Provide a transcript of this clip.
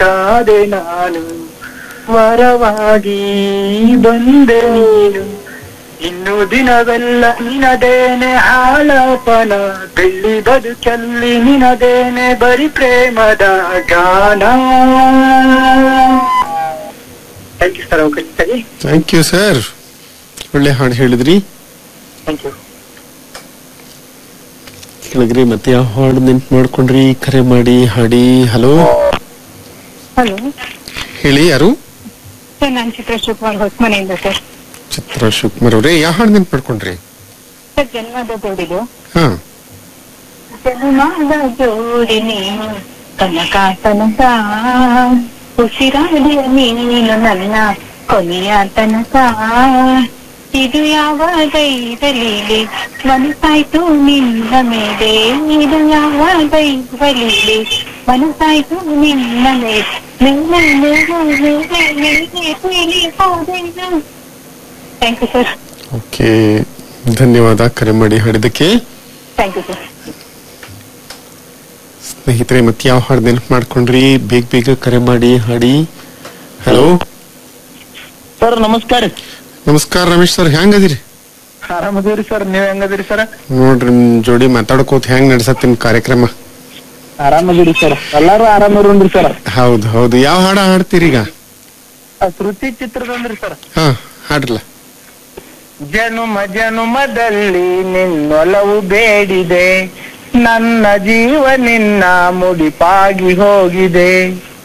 ಕಾದೆ ನಾನು ವರವಾಗಿ ಬಂದೆ ನೀನು ಇನ್ನು ದಿನವೆಲ್ಲ ನಿನದೇನೆ ಆಲಾಪನ ಬೆಳ್ಳಿ ಬದುಕಲ್ಲಿ ನಿನದೇನೆ ಬರಿ ಪ್ರೇಮದ ಗಾನ ಥ್ಯಾಂಕ್ ಯು ಸರ್ ಅವಕಾಶಕ್ಕಾಗಿ ಥ್ಯಾಂಕ್ ಯು ಸರ್ ಒಳ್ಳೆ ಹಾಡು ಹೇಳಿದ್ರಿ ಥ್ಯಾಂಕ್ ಯು ಕೇಳಿದ್ರಿ ಮತ್ತೆ ಯಾವ ಹಾಡು ನೆನ್ಪು ಮಾಡ್ಕೊಂಡ್ರಿ ಕರೆ ಮಾಡಿ ಹಾಡಿ ಹಲೋ ಹಲೋ ಹೇಳಿ ಯಾರು ಸರ್ ನಾನು ಚಿತ್ರ ಶಿವಕುಮಾರ್ ಹೊಸಮನೆಯಿಂದ ಸರ್ ಚಿತ್ರ ಶಿವಕುಮಾರ್ ಅವ್ರೆ ಯಾವ ಹಾಡು ನೆನ್ಪು ಮಾಡ್ಕೊಂಡ್ರಿ ಸರ್ ಜನ್ಮದ ಜೋಡಿದು ಹಾ ಜನ್ಮದ ಜೋಡಿ ನೀನು ಕನಕ ತನಕ ಉಸಿರಾಡಿಯ ನೀನು ನನ್ನ ಕೊನೆಯ ತನಕ ಇದು ಯಾವ ದೈವಲೀಲೆ ಮನಸ್ಸಾಯ್ತು ನಿನ್ನ ಮೇಲೆ ಇದು ಯಾವ ದೈವಲೀಲೆ ಮನಸ್ಸಾಯ್ತು ನಿನ್ನ ಮೇಲೆ ಮೇಲೆ ಮೇಲೆ ಮೇಲೆ ಮೇಲೆ ತೇಲಿ ಹೋದೆನು ಥ್ಯಾಂಕ್ ಯು ಸರ್ ಓಕೆ ಧನ್ಯವಾದ ಕರೆ ಮಾಡಿ ಹಾಡಿದ್ದಕ್ಕೆ ಥ್ಯಾಂಕ್ ಯು ಸರ್ ಸ್ನೇಹಿತರೆ ಮತ್ತೆ ಯಾವ ಹಾಡು ನೆನ್ಪು ಮಾಡ್ಕೊಂಡ್ರಿ ಬೇಗ ಬೇಗ ಕರೆ ಮಾಡಿ ಹಾಡಿ ಹಲೋ ಸರ್ ನಮಸ್ಕಾರ ನಮಸ್ಕಾರ ರಮೇಶ್ ಸರ್ ಹೆಂಗದಿರಿ ಆರಾಮದೇವ್ರಿ ಸರ್ ನೀವ್ ಹೆಂಗದಿರಿ ಸರ್ ನೋಡ್ರಿ ನಿಮ್ ಜೋಡಿ ಮಾತಾಡ್ಕೋತ ಹೆಂಗ್ ನಡ್ಸತ್ತಿನ ಕಾರ್ಯಕ್ರಮ ಆರಾಮದಿರಿ ಸರ್ ಎಲ್ಲಾರು ಆರಾಮದ್ರಿ ಸರ್ ಹೌದು ಹೌದು ಯಾವ ಹಾಡ ಹಾಡ್ತೀರಿ ಈಗ ಶ್ರುತಿ ಚಿತ್ರದಂದ್ರಿ ಸರ್ ಹಾ ಹಾಡ್ರಲ್ಲ ಜನುಮ ಜನುಮದಲ್ಲಿ ನಿನ್ನೊಲವು ಬೇಡಿದೆ ನನ್ನ ಜೀವ ನಿನ್ನ ಮುಡಿಪಾಗಿ ಹೋಗಿದೆ